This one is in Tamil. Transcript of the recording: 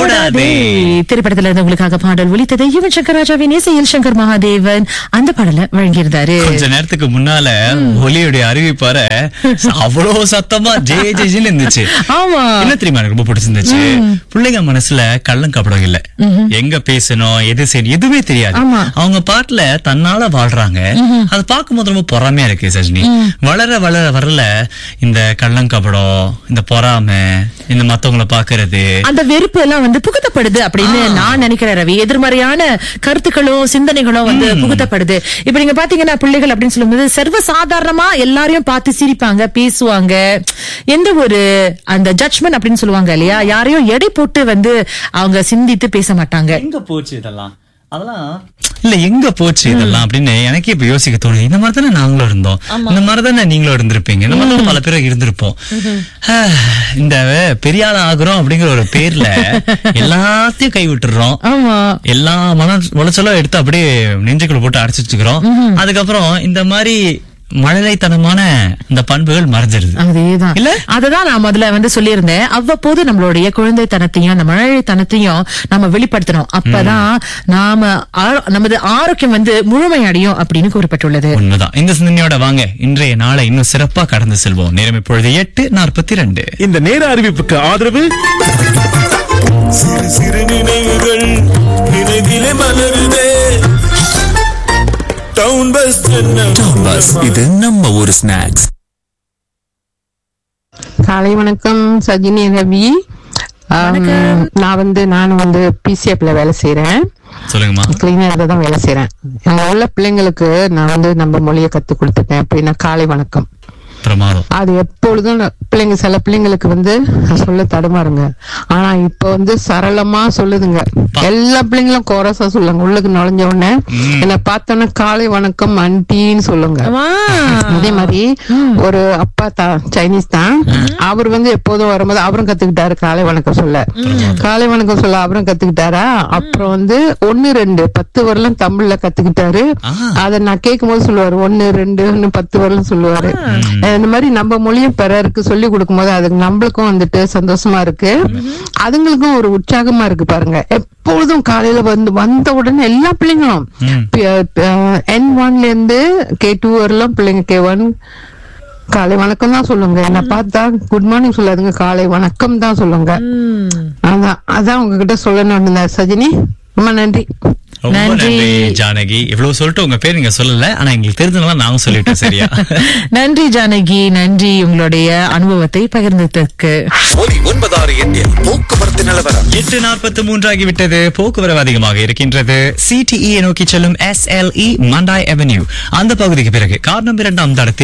ஓடாதே திரைப்படத்துல இருந்து உங்களுக்காக பாடல் ஒலித்தது யுவன் சங்கர் ராஜாவின் இசையில் சங்கர் மகாதேவன் அந்த பாடலை வழங்கியிருந்தாரு கொஞ்ச நேரத்துக்கு முன்னால ஒலியுடைய அறிவிப்பார அவ்வளவு சத்தமா ஜே ஜெஜின்னு இருந்துச்சு ஆமா என்ன தெரியுமா எனக்கு ரொம்ப பிடிச்சிருந்துச்சு பிள்ளைங்க மனசுல கள்ளம் கப்படம் இல்ல எங்க பேசணும் எது செய்யணும் எதுவுமே தெரியாது ஆமா. அவங்க பாட்டுல தன்னால வாழ்றாங்க அது பார்க்கும்போது ரொம்ப பொறாமையா இருக்கு சஜினி வளர வளர வரல இந்த கள்ளம் கப்படம் இந்த பொறாமை இந்த மத்தவங்கள பாக்குறது அந்த வெறுப்பு எல்லாம் வந்து புகுத்தப்படுது அப்படின்னு நான் நினைக்கிறேன் ரவி எதிர்மறையான கருத்துக்களும் சிந்தனைகளும் வந்து புகுத்தப்படுது இப்ப நீங்க பாத்தீங்கன்னா பிள்ளைகள் அப்படின்னு சொல்லும்போது சர்வ சாதாரணமா எல்லாரையும் பார்த்து சிரிப்பாங்க பேசுவாங்க எந்த ஒரு அந்த ஜட்ஜ்மெண்ட் அப்படின்னு சொல்லுவாங்க இல்லையா யாரையும் எடை போட்டு வந்து அவங்க சிந்தித்து பேச மாட்டாங்க எங்க போச்சு இதெல்லாம் அதெல்லாம் இல்ல எங்க போச்சு இதெல்லாம் அப்படின்னு எனக்கே இப்ப யோசிக்க தோணுது இந்த மாதிரி தானே நாங்களும் இருந்தோம் இந்த மாதிரி தானே நீங்களும் இருந்திருப்பீங்க இந்த மாதிரி தானே பல பேரும் இருந்திருப்போம் ஆஹ், இந்த பெரிய ஆள் ஆகுறோம் அப்படிங்கிற ஒரு பேர்ல எல்லாத்தையும் கை விட்டுறோம் ஆமா எல்லா மன உளைச்சலும் எடுத்து அப்படியே நெஞ்சுக்குள்ள போட்டு அடைச்சு வச்சுக்கிறோம் அதுக்கப்புறம் இந்த மாதிரி மழலைத்தனமான இந்த பண்புகள் மறைஞ்சிருது அதேதான் இல்ல? அததான் நான் முதல்ல வந்து சொல்லியிருந்தேன் அவ்வப்போது நம்மளுடைய குழந்தைத்தனத்தையும் அந்த மழலைத்தனத்தையும் நம்ம வெளிப்படுத்தணும் அப்பதான் நாம ஆரோ- நமது ஆரோக்கியம் வந்து முழுமையடையும் அப்படின்னு கூறப்பட்டுள்ளது உண்மைதான் இந்த சிந்தனையோட வாங்க இன்றைய நாளை இன்னும் சிறப்பா கடந்து செல்வோம் நேரம் இப்பொழுது எட்டு நாற்பத்தி ரெண்டு இந்த நேர அறிவிப்புக்கு ஆதரவு சிறு சிறு நினைவுகள் நினைவிலே மலருதே டவுன் பஸ் பஸ் இது நம்ம ஊர் ஸ்நாக்ஸ் காலை வணக்கம் சஜினி ரவி ஆம், நான் வந்து நான் வந்து பிசிஎஃப்ல வேலை செய்யறேன் சொல்லுங்கம்மா கிளீனர்ல தான் வேலை செய்யறேன் அங்க உள்ள பிள்ளைங்களுக்கு நான் வந்து நம்ம மொழியை கத்து கொடுத்துட்டேன் அப்படின்னா காலை வணக்கம் பிரமாதம் அது எப்பொழுதும் நான் பிள்ளைங்க சில பிள்ளைங்களுக்கு வந்து சொல்ல தடுமாறுங்க ஆனா இப்ப வந்து சரளமா சொல்லுதுங்க எல்லா பிள்ளைங்களும் கோரஸா சொல்லுங்க உள்ளுக்கு நுழைஞ்ச உடனே என்ன பார்த்தோன்னே காலை வணக்கம் அன்டின்னு சொல்லுங்க வா. அதே மாதிரி ஒரு அப்பா தான் சைனீஸ் தான் அவர் வந்து எப்போதும் வரும்போது அவரும் கத்துக்கிட்டாரு காலை வணக்கம் சொல்ல காலை வணக்கம் சொல்ல அவரும் கத்துக்கிட்டாரா அப்புறம் வந்து ஒன்னு ரெண்டு பத்து வரலாம் தமிழ்ல கத்துக்கிட்டாரு அத நான் கேட்கும் போது சொல்லுவாரு ஒன்னு ரெண்டு பத்து வரலாம் சொல்லுவாரு அஹ் இந்த மாதிரி நம்ம மொழியும் பிறருக்கு சொல்லி கொடுக்கும்போது அதுக்கு நம்மளுக்கும் வந்துட்டு சந்தோஷமா இருக்கு அதுங்களுக்கும் ஒரு உற்சாகமா இருக்கு பாருங்க எப்பொழுதும் காலையில வந்து வந்த உடனே எல்லா பிள்ளைங்களும் என் ஒன்ல இருந்து கே டூ வரலாம் பிள்ளைங்க கே ஒன் காலை வணக்கம் தான் சொல்லுங்க என்ன பார்த்தா குட் மார்னிங் சொல்லாதுங்க காலை வணக்கம் தான் சொல்லுங்க அதான் அதான் உங்ககிட்ட சொல்லணும்னு இருந்தேன் சஜினி ரொம்ப நன்றி ரொம்ப நன்றி. நன்றி ஜானகி இவ்வளவு சொல்லிட்டு உங்க பேர் நீங்க சொல்லல ஆனா எங்களுக்கு தெரிஞ்சதுனால நாங்க சொல்லிட்டோம் சரியா நன்றி ஜானகி நன்றி உங்களுடைய அனுபவத்தை பகிர்ந்ததற்கு ஒலி ஒன்பதாறு எட்டில் போக்குவரத்து நிலவரம் எட்டு நாற்பத்தி மூன்றாகி விட்டது போக்குவரவு அதிகமாக இருக்கின்றது சிடிஇ நோக்கி செல்லும் எஸ்எல்இ மண்டாய் அவென்யூ அந்த பகுதிக்கு பிறகு கார் நம்பர் இரண்டாம் தடத்தில்